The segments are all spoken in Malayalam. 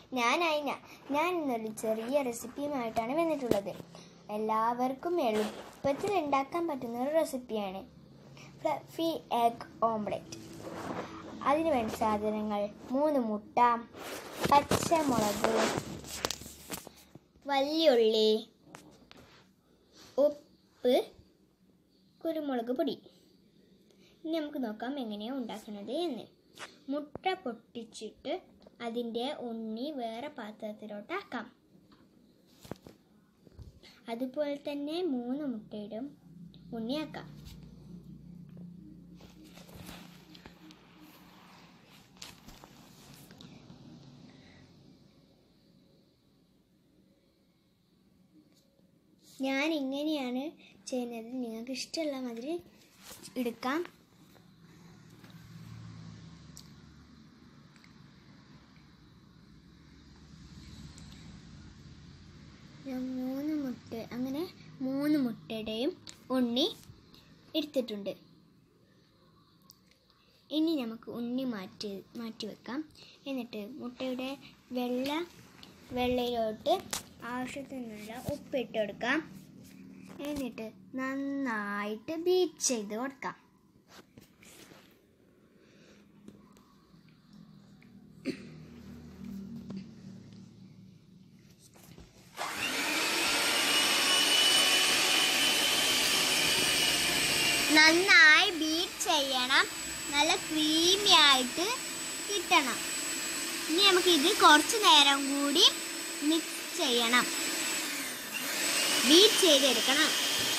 ഞാൻ അയിന ഞാൻ ഇന്നൊരു ചെറിയ റെസിപ്പിയുമായിട്ടാണ് വന്നിട്ടുള്ളത് എല്ലാവർക്കും എളുപ്പത്തിൽ ഉണ്ടാക്കാൻ പറ്റുന്ന ഒരു റെസിപ്പിയാണ് ഫ്ലഫി എഗ് ഓംലെറ്റ് അതിന് വേണ്ട സാധനങ്ങൾ മൂന്ന് മുട്ട പച്ചമുളക് വല്യുള്ളി ഉപ്പ് കുരുമുളക് പൊടി ഇനി നമുക്ക് നോക്കാം എങ്ങനെയാണ് ഉണ്ടാക്കുന്നത് എന്ന് മുട്ട പൊട്ടിച്ചിട്ട് അതിൻ്റെ ഉണ്ണി വേറെ പാത്രത്തിലോട്ടാക്കാം അതുപോലെ തന്നെ മൂന്ന് മുട്ടയിടും ഉണ്ണിയാക്കാം ഞാൻ ഇങ്ങനെയാണ് ചെയ്യുന്നത് നിങ്ങൾക്ക് ഇഷ്ടമുള്ള മാതിരി എടുക്കാം ഞാൻ മൂന്ന് മുട്ട അങ്ങനെ മൂന്ന് മുട്ടയുടെയും ഉണ്ണി എടുത്തിട്ടുണ്ട് ഇനി നമുക്ക് ഉണ്ണി മാറ്റി മാറ്റി വെക്കാം എന്നിട്ട് മുട്ടയുടെ വെള്ള വെള്ളയിലോട്ട് ആവശ്യത്തിനുള്ള ഉപ്പിട്ട് കൊടുക്കാം എന്നിട്ട് നന്നായിട്ട് ബീറ്റ് ചെയ്ത് കൊടുക്കാം നന്നായി ബീറ്റ് ചെയ്യണം നല്ല ക്രീമി ആയിട്ട് കിട്ടണം ഇനി നമുക്ക് ഇത് കുറച്ച് നേരം കൂടി മിക്സ് ചെയ്യണം ബീറ്റ് ചെയ്തെടുക്കണം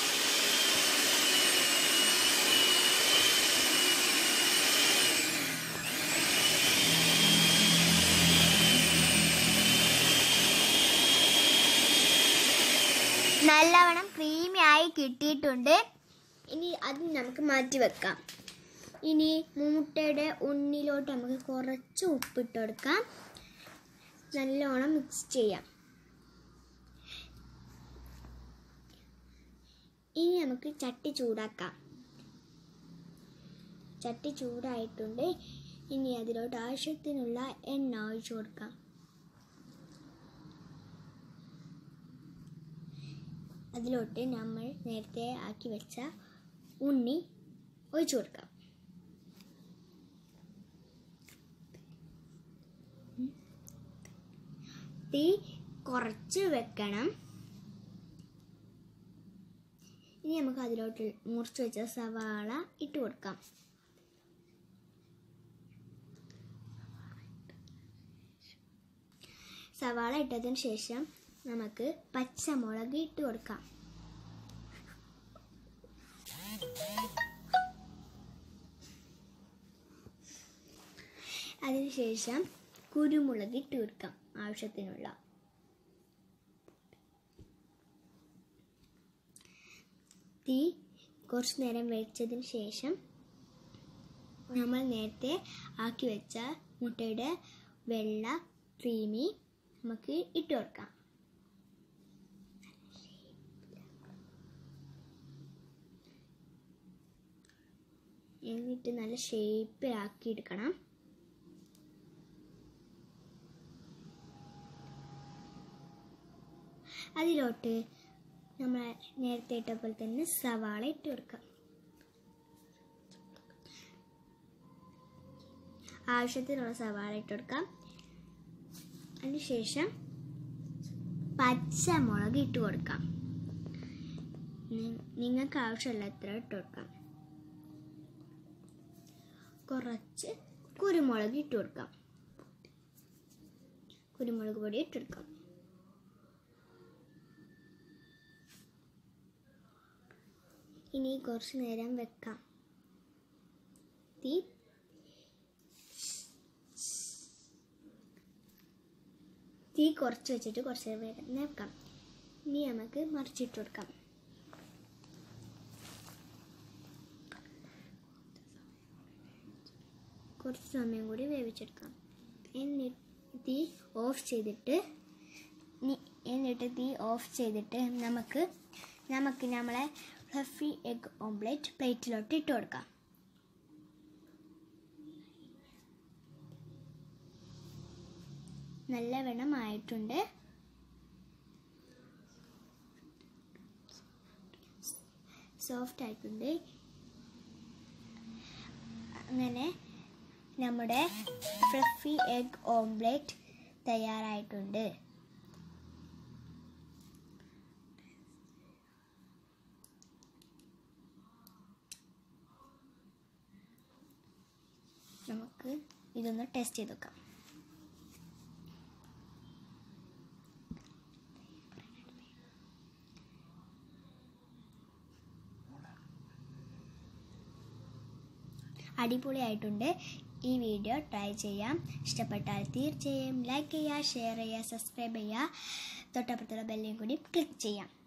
നല്ലവണ്ണം ക്രീമി ആയി കിട്ടിയിട്ടുണ്ട് ഇനി അത് നമുക്ക് മാറ്റി വെക്കാം ഇനി മുട്ടയുടെ ഉണ്ണിലോട്ട് നമുക്ക് കുറച്ച് ഉപ്പിട്ട് കൊടുക്കാം നല്ലോണം മിക്സ് ചെയ്യാം ഇനി നമുക്ക് ചട്ടി ചൂടാക്കാം ചട്ടി ചൂടായിട്ടുണ്ട് ഇനി അതിലോട്ട് ആവശ്യത്തിനുള്ള എണ്ണ ഒഴിച്ചു കൊടുക്കാം അതിലോട്ട് നമ്മൾ നേരത്തെ ആക്കി വെച്ച ഉണ്ണി ഒഴിച്ചു കൊടുക്കാം തീ കുറച്ച് വെക്കണം ഇനി നമുക്ക് അതിലോട്ട് മുറിച്ച് വെച്ച സവാള ഇട്ട് കൊടുക്കാം സവാള ഇട്ടതിന് ശേഷം നമുക്ക് പച്ചമുളക് ഇട്ട് കൊടുക്കാം അതിനുശേഷം കുരുമുളക് ഇട്ട് കൊടുക്കാം ആവശ്യത്തിനുള്ള തീ കുറച്ച് നേരം വെച്ചതിന് ശേഷം നമ്മൾ നേരത്തെ ആക്കി വെച്ച മുട്ടയുടെ വെള്ള ക്രീമി നമുക്ക് ഇട്ട് കൊടുക്കാം എന്നിട്ട് നല്ല ഷേപ്പിലാക്കി എടുക്കണം അതിലോട്ട് നമ്മൾ നേരത്തെ ഇട്ട പോലെ തന്നെ സവാള ഇട്ട് കൊടുക്കാം ആവശ്യത്തിനുള്ള സവാള ഇട്ട് കൊടുക്കാം അതിനുശേഷം പച്ചമുളക് ഇട്ട് കൊടുക്കാം നി- നിങ്ങൾക്ക് ആവശ്യമുള്ള എത്ര ഇട്ട് കൊടുക്കാം കുറച്ച് കുരുമുളക് ഇട്ട് കൊടുക്കാം കുരുമുളക് പൊടി ഇട്ട് കൊടുക്കാം ഇനി കുറച്ച് നേരം വെക്കാം തീ തീ കുറച്ച് വെച്ചിട്ട് കുറച്ച് നേരം വേഗം വെക്കാം ഇനി നമുക്ക് മറിച്ചിട്ട് കൊടുക്കാം കുറച്ച് സമയം കൂടി വേവിച്ചെടുക്കാം എന്നിട്ട് തീ ഓഫ് ചെയ്തിട്ട് നി- എന്നിട്ട് തീ ഓഫ് ചെയ്തിട്ട് നമുക്ക് നമുക്ക് നമ്മളെ ഫ്ലഫി എഗ് ഓംലെറ്റ് പ്ലേറ്റിലോട്ട് ഇട്ട് കൊടുക്കാം നല്ലവണ്ണം ആയിട്ടുണ്ട് സോഫ്റ്റ് ആയിട്ടുണ്ട് അങ്ങനെ നമ്മുടെ ഫ്ലഫി എഗ് ഓംലെറ്റ് തയ്യാറായിട്ടുണ്ട് നമുക്ക് ഇതൊന്ന് ടെസ്റ്റ് ചെയ്ത് നോക്കാം അടിപൊളിയായിട്ടുണ്ട് ഈ വീഡിയോ ട്രൈ ചെയ്യാം ഇഷ്ടപ്പെട്ടാൽ തീർച്ചയായും ലൈക്ക് ചെയ്യുക ഷെയർ ചെയ്യുക സബ്സ്ക്രൈബ് ചെയ്യുക തൊട്ടപ്പുറത്തുള്ള ബെല്ലും കൂടി ക്ലിക്ക് ചെയ്യാം